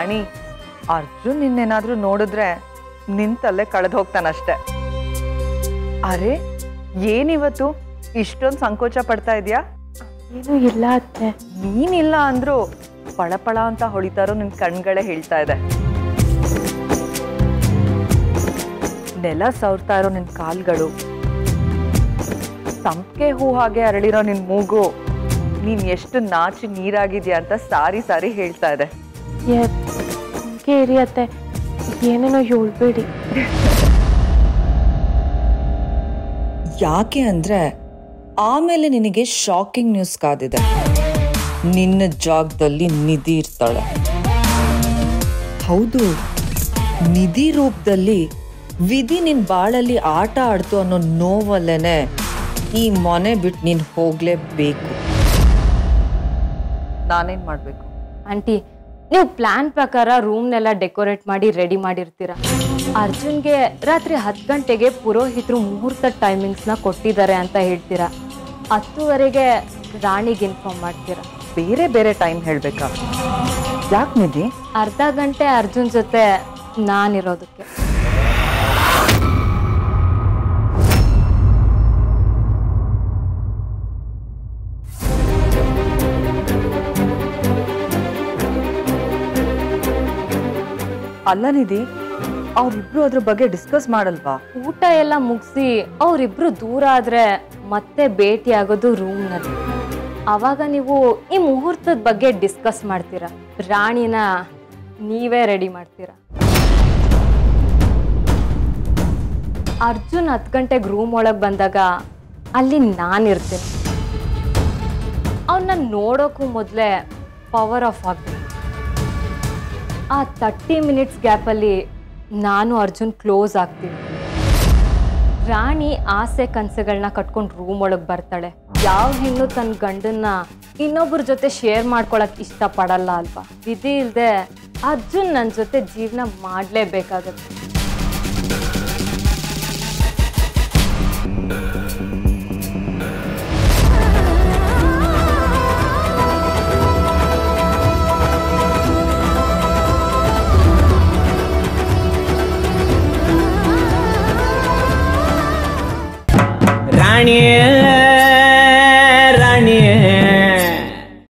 ರಾಣಿ ಅರ್ಜುನ್ ನಿನ್ನೇನಾದ್ರೂ ನೋಡಿದ್ರೆ ನಿಂತಲ್ಲೇ ಕಳೆದು ಹೋಗ್ತಾನಷ್ಟೆ ಅರೆ ಏನಿವತ್ತು ಇಷ್ಟೊಂದು ಸಂಕೋಚ ಪಡ್ತಾ ಇದೆಯಾ ಏನೂ ಇಲ್ಲ ಅತ್ತೆ ನೀನಿಲ್ಲ ಅಂದ್ರೂ ಪಳಪಳ ಅಂತ ಹೊಳಿತಾರೋ ನಿನ್ ಕಣ್ಗಳೇ ಹೇಳ್ತಾ ಇದೆ ನೆಲ ಸವರ್ತಾ ಇರೋ ನಿನ್ ಕಾಲ್ಗಳು ಸಂಪಿಗೆ ಹೂ ಹಾಗೆ ಅರಳಿರೋ ನಿನ್ ಮೂಗು ನೀನ್ ಎಷ್ಟು ನಾಚಿ ನೀರಾಗಿದ್ಯಾ ಅಂತ ಸಾರಿ ಸಾರಿ ಹೇಳ್ತಾ ಇದೆ ಹಂಗೆ ಇರಿ ಅತ್ತೆ ಏನೇನೋ ಹೇಳ್ಬೇಡಿ ಯಾಕೆ ಅಂದ್ರೆ ಆಮೇಲೆ ನಿನಗೆ ಶಾಕಿಂಗ್ ನ್ಯೂಸ್ ಕಾದಿದೆ ನಿನ್ನ ಜಾಗದಲ್ಲಿ ನಿಧಿ ಇರ್ತಾಳೆ ಹೌದು ನಿಧಿ ರೂಪದಲ್ಲಿ ವಿಧಿ ನಿನ್ ಬಾಳಲ್ಲಿ ಆಟ ಆಡ್ತು ಅನ್ನೋ ನೋವಲ್ಲೇನೆ ಈ ಮನೆ ಬಿಟ್ಟು ನೀನ್ ಹೋಗ್ಲೇಬೇಕು ನಾನೇನ್ ಮಾಡ್ಬೇಕು ಆಂಟಿ ನೀವು ಪ್ಲಾನ್ ಪ್ರಕಾರ ರೂಮ್ನೆಲ್ಲ ಡೆಕೋರೇಟ್ ಮಾಡಿ ರೆಡಿ ಮಾಡಿರ್ತೀರ ಅರ್ಜುನ್ಗೆ ರಾತ್ರಿ ಹತ್ತು ಗಂಟೆಗೆ ಪುರೋಹಿತರು ಮುಹೂರ್ತ ಟೈಮಿಂಗ್ಸ್ನ ಕೊಟ್ಟಿದ್ದಾರೆ ಅಂತ ಹೇಳ್ತೀರಾ ಹತ್ತುವರೆಗೆ ರಾಣಿಗೆ ಇನ್ಫಾರ್ಮ್ ಮಾಡ್ತೀರಾ ಬೇರೆ ಬೇರೆ ಟೈಮ್ ಹೇಳ್ಬೇಕಾ ಯಾಕೆ ನಿಧಿ ಅರ್ಧ ಗಂಟೆ ಅರ್ಜುನ್ ಜೊತೆ ನಾನಿರೋದಕ್ಕೆ ಅಲ್ಲ ನಿಧಿ ಅವ್ರಿಬ್ರು ಅದ್ರ ಬಗ್ಗೆ ಡಿಸ್ಕಸ್ ಮಾಡಲ್ವಾ ಊಟ ಎಲ್ಲ ಮುಗಿಸಿ ಅವರಿಬ್ರು ದೂರ ಆದ್ರೆ ಮತ್ತೆ ಭೇಟಿ ಆಗೋದು ರೂಮ್ನಲ್ಲಿ ಅವಾಗ ನೀವು ಈ ಮುಹೂರ್ತದ ಬಗ್ಗೆ ಡಿಸ್ಕಸ್ ಮಾಡ್ತೀರಾ ರಾಣಿನ ನೀವೇ ರೆಡಿ ಮಾಡ್ತೀರಾ ಅರ್ಜುನ್ ಹತ್ತು ಗಂಟೆಗೆ ರೂಮ್ ಒಳಗೆ ಬಂದಾಗ ಅಲ್ಲಿ ನಾನಿರ್ತೀನಿ ಅವನ್ನ ನೋಡೋಕ್ಕೂ ಮೊದಲೇ ಪವರ್ ಆಫ್ ಆಗ್ತೀನಿ ಆ ತರ್ಟಿ ಮಿನಿಟ್ಸ್ ಗ್ಯಾಪಲ್ಲಿ ನಾನು ಅರ್ಜುನ್ ಕ್ಲೋಸ್ ಆಗ್ತೀನಿ ರಾಣಿ ಆಸೆ ಕನಸುಗಳನ್ನ ಕಟ್ಕೊಂಡು ರೂಮ್ ಒಳಗೆ ಬರ್ತಾಳೆ ಯಾವ ಹೆಣ್ಣು ತನ್ನ ಗಂಡನ್ನ ಇನ್ನೊಬ್ಬರ ಜೊತೆ ಶೇರ್ ಮಾಡ್ಕೊಳಕ್ ಇಷ್ಟಪಡಲ್ಲ ಅಲ್ವಾ ವಿಧಿ ಇಲ್ಲದೆ ಅರ್ಜುನ್ ನನ್ನ ಜೊತೆ ಜೀವನ ಮಾಡಲೇಬೇಕಾಗತ್ತೆ ರಾಣಿಯೇ